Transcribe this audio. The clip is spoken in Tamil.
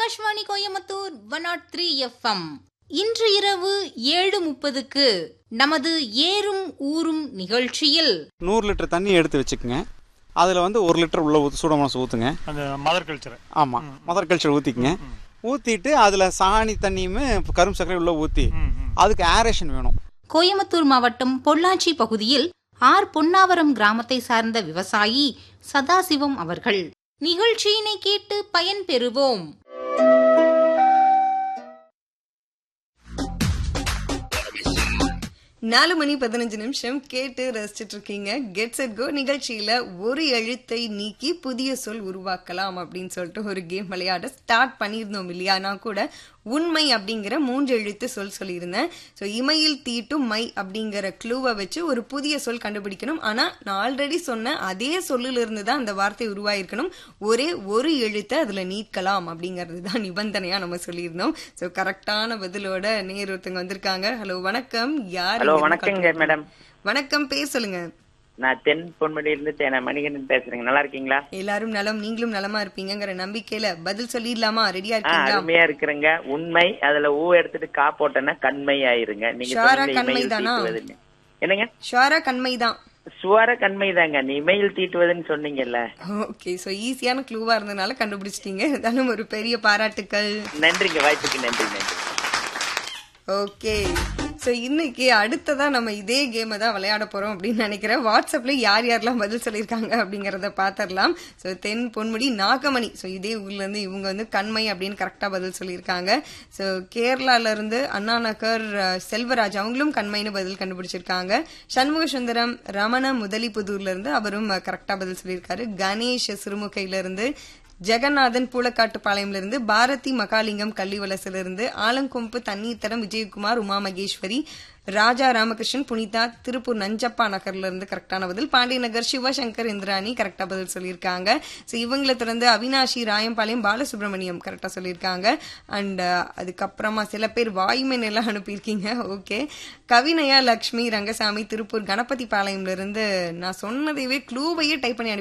Akashvani Coimbatore one naught three FM இன்று இரவு ஏழு முப்பதுக்கு நமது ஏறும் ஊரும் நிகழ்ச்சியில் நூறு லிட்டர் தண்ணி எடுத்து வச்சுக்கோங்க அதில் வந்து ஒரு லிட்டர் உள்ள ஊற்று சூடமாசு ஊற்றுங்க அந்த மதர் கல்ச்சர் ஆமாம் மதர் கல்ச்சர் ஊற்றிக்கங்க ஊற்றிட்டு அதில் சாணி தண்ணியுமே கரும்பு சர்க்கரை உள்ள ஊற்றி அதுக்கு ஏரேஷன் வேணும் கோயம்புத்தூர் மாவட்டம் பொள்ளாச்சி பகுதியில் ஆர் பொன்னாவரம் கிராமத்தை சார்ந்த விவசாயி சதாசிவம் அவர்கள் நிகழ்ச்சியினை கேட்டு பயன்பெறுவோம் நாலு மணி பதினஞ்சு நிமிஷம் கேட்டு ரசிச்சிட்டு இருக்கீங்க கெட் செட் கோ நிகழ்ச்சியில ஒரு எழுத்தை நீக்கி புதிய சொல் உருவாக்கலாம் அப்படின்னு சொல்லிட்டு ஒரு கேம் விளையாட ஸ்டார்ட் பண்ணியிருந்தோம் இல்லையா நான் கூட உண்மை அப்படிங்கிற மூன்று எழுத்து சொல் சொல்லியிருந்தேன் ஸோ இமையில் தீட்டும் மை அப்படிங்கிற க்ளூவை வச்சு ஒரு புதிய சொல் கண்டுபிடிக்கணும் ஆனா நான் ஆல்ரெடி சொன்ன அதே சொல்லிலிருந்து இருந்து தான் அந்த வார்த்தை உருவாயிருக்கணும் ஒரே ஒரு எழுத்தை அதுல நீக்கலாம் அப்படிங்கிறது தான் நிபந்தனையா நம்ம சொல்லியிருந்தோம் ஸோ கரெக்டான பதிலோட நேர் ஒருத்தங்க வந்திருக்காங்க ஹலோ வணக்கம் யார் ஹலோ இங்க இருந்து வணக்கங்க கால் மேடம் வணக்கம் பேர் சொல்லுங்க நான் தென் பொன்மடியிலிருந்து தேன மணிகண்டன் பேசுறேங்க நல்லா இருக்கீங்களா எல்லாரும் நலம் நீங்களும் நலமா இருப்பீங்கங்கிற நம்பிக்கையில பதில் சொல்லிடலாமா ரெடியா ஆ இருக்கீங்களா அருமையா இருக்கிறேங்க உண்மை அதுல ஊ எடுத்துட்டு கா போட்டேன்னா கண்மை ஆயிருங்க நீங்க ஷுவரா சொன்னீங்க கண்மை இமையில் தானா? தீட்டுவதுன்னு என்னங்க ஷுவரா கண்மைதான் சுவார கண்மை தாங்க நீ இமையில் தீட்டுவதுன்னு சொன்னீங்கல்ல ஓகே சோ ஈஸியான க்ளூவா இருந்தனால கண்டுபிடிச்சிட்டீங்க இருந்தாலும் ஒரு பெரிய பாராட்டுக்கள் நன்றிங்க வாய்ப்புக்கு நன்றி நன்றி ஓகே சோ இன்னைக்கு அடுத்ததா நம்ம இதே கேமை தான் விளையாட போறோம் அப்படின்னு நினைக்கிறேன் வாட்ஸ்அப்ல யார் யாரெல்லாம் பதில் சொல்லியிருக்காங்க அப்படிங்கறத பாத்திரலாம் so then Ponmudi Nagamani so இதே ஊர்ல இருந்து இவங்க வந்து கண்மை அப்படின்னு கரெக்டா பதில் சொல்லியிருக்காங்க சோ கேரளால இருந்து அண்ணா நகர் அஹ், செல்வராஜ் அவங்களும் கண்மைன்னு பதில் கண்டுபிடிச்சிருக்காங்க சண்முக சுந்தரம் ரமண முதலிப்புதூர்ல இருந்து அவரும் கரெக்டா பதில் சொல்லியிருக்காரு கணேஷ் சிறுமுகையில இருந்து ஜெகநாதன் பூலக்காட்டுப்பாளையம்ல இருந்து பாரதி மகாலிங்கம் கள்ளிவலசில இருந்து ஆலங்கொம்பு தண்ணீர் தரம் விஜயகுமார் உமா மகேஸ்வரி ராஜா ராமகிருஷ்ணன் புனிதா திருப்பூர் நஞ்சப்பா நகர்ல இருந்து கரெக்டான பதில் பாண்டிய நகர் சிவசங்கர் இந்திராணி கரெக்டா பதில் சொல்லியிருக்காங்க ஸோ இவங்களை தொடர்ந்து அவினாஷி ராயம்பாளையம் பாலசுப்ரமணியம் கரெக்டா சொல்லியிருக்காங்க அண்ட் அதுக்கப்புறமா சில பேர் வாய்மன் எல்லாம் அனுப்பியிருக்கீங்க ஓகே கவினயா லக்ஷ்மி ரங்கசாமி திருப்பூர் கணபதி பாளையம்ல இருந்து நான் சொன்னதையே க்ளூவையே டைப் பண்ணி அனுப்பி